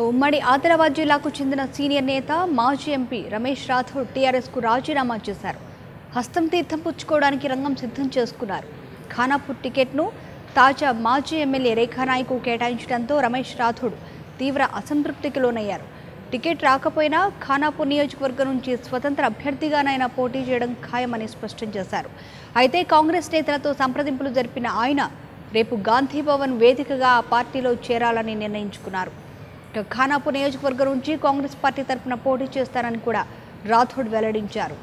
ఉమ్మడి ఆదిలాబాద్ జిల్లాకు చెందిన సీనియర్ నేత మాజీ ఎంపీ రమేష్ రాథోడ్ టీఆర్ఎస్కు రాజీనామా చేశారు హస్తం తీర్థం పుచ్చుకోవడానికి రంగం సిద్ధం చేసుకున్నారు ఖానాపూర్ టికెట్ను తాజా మాజీ ఎమ్మెల్యే రేఖానాయ్కు కేటాయించడంతో రమేష్ రాథోడ్ తీవ్ర అసంతృప్తికి లోనయ్యారు టికెట్ రాకపోయినా ఖానాపూర్ నియోజకవర్గం నుంచి స్వతంత్ర అభ్యర్థిగానైనా పోటీ చేయడం ఖాయమని స్పష్టం చేశారు అయితే కాంగ్రెస్ నేతలతో సంప్రదింపులు జరిపిన ఆయన రేపు గాంధీ భవన్ వేదికగా ఆ పార్టీలో చేరాలని నిర్ణయించుకున్నారు ఇక ఖానాపూర్ నియోజకవర్గం నుంచి కాంగ్రెస్ పార్టీ తరఫున పోటీ చేస్తారని కూడా రాథోడ్ వెల్లడించారు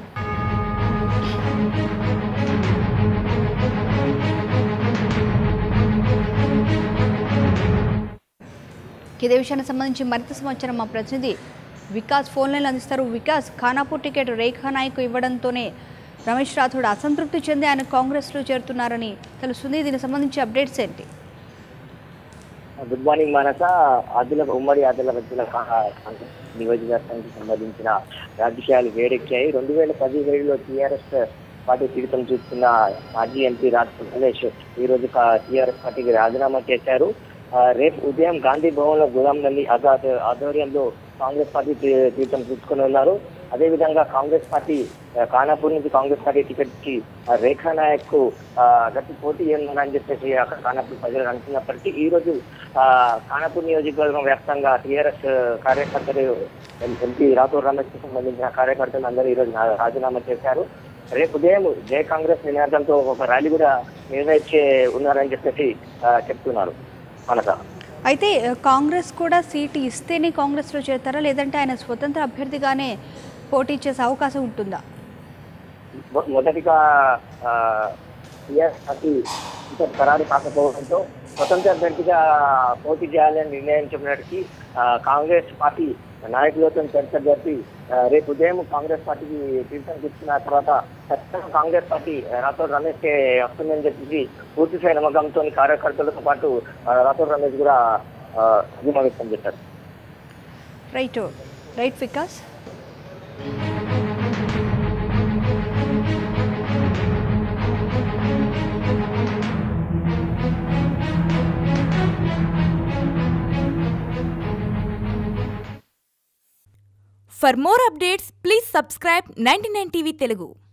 ఇదే విషయానికి సంబంధించి మరింత సమాచారం మా ప్రతినిధి వికాస్ ఫోన్ లైన్లో అందిస్తారు వికాస్ ఖానాపూర్ టికెట్ రేఖా నాయకు ఇవ్వడంతోనే రమేష్ రాథోడ్ అసంతృప్తి చెంది ఆయన కాంగ్రెస్లో చేరుతున్నారని తెలుస్తుంది దీనికి సంబంధించి అప్డేట్స్ ఏంటి గుడ్ మార్నింగ్ మానస ఆదిల ఉమ్మడి ఆదిలాబాద్ జిల్లా కా- నియోజకవర్గానికి సంబంధించిన రాజకీయాలు వేడెక్కాయి రెండు వేల పదిహేడులో టీఆర్ఎస్ పార్టీ తీర్థం చూస్తున్న మాజీ ఎంపీ రాజ్ రమేష్ ఈ రోజు టీఆర్ఎస్ పార్టీకి రాజీనామా చేశారు ఆ, రేపు ఉదయం గాంధీ భవన్ లో గులాం నబీ ఆజాద్ ఆధ్వర్యంలో కాంగ్రెస్ పార్టీ తీ- తీర్థం పుచ్చుకొని ఉన్నారు అదేవిధంగా కాంగ్రెస్ పార్టీ ఆ, ఖానాపూర్ నుంచి కాంగ్రెస్ పార్టీ టికెట్ కి ఆ, రేఖా నాయక్ కు ఆ, గట్టి పోటీ ఏమని చెప్పేసి అక్కడ ఖానాపూర్ ప్రజలు అనుకున్నప్పటికీ ఈ రోజు ఆ, ఖానాపూర్ నియోజకవర్గం వ్యాప్తంగా టీఆర్ఎస్ కార్యకర్తలు ఎం- ఎంపీ రాథోడ్ రమేష్ కు సంబంధించిన కార్యకర్తలు అందరూ ఈ రోజు నా- రాజీనామా చేశారు రేపు ఉదయం జై కాంగ్రెస్ నినాదంతో ఒక ర్యాలీ కూడా నిర్వహించే ఉన్నారని చెప్పేసి ఆ, చెప్తున్నారు మనస అయితే ఆ, కాంగ్రెస్ కూడా సీటు ఇస్తేనే కాంగ్రెస్లో చేరతారా లేదంటే ఆయన స్వతంత్ర అభ్యర్థిగానే పోటీ చేసే అవకాశం ఉంటుందా మొ- మొదటిగా టీఆర్ఎస్ పార్టీ టికెట్ ఖరారు కాకపోవడంతో స్వతంత్ర అభ్యర్థిగా పోటీ చేయాలని నిర్ణయించినప్పటికీ ఆ, కాంగ్రెస్ పార్టీ నాయకులతో చర్చ జరిపి ఆ, రేపు ఉదయం కాంగ్రెస్ పార్టీకి తీర్థం తీసుకున్న తర్వాత ఖచ్చితంగా కాంగ్రెస్ పార్టీ రాథోడ్ రమేష్ కే వస్తుందని చెప్పేసి పూర్తి స్థాయి నమ్మకంతో కార్యకర్తలతో పాటు ఆ, రాథోడ్ రమేష్ కూడా ధీమా వ్యక్తం చేశారు right right Vikas For more updates, please subscribe 99 TV Telugu.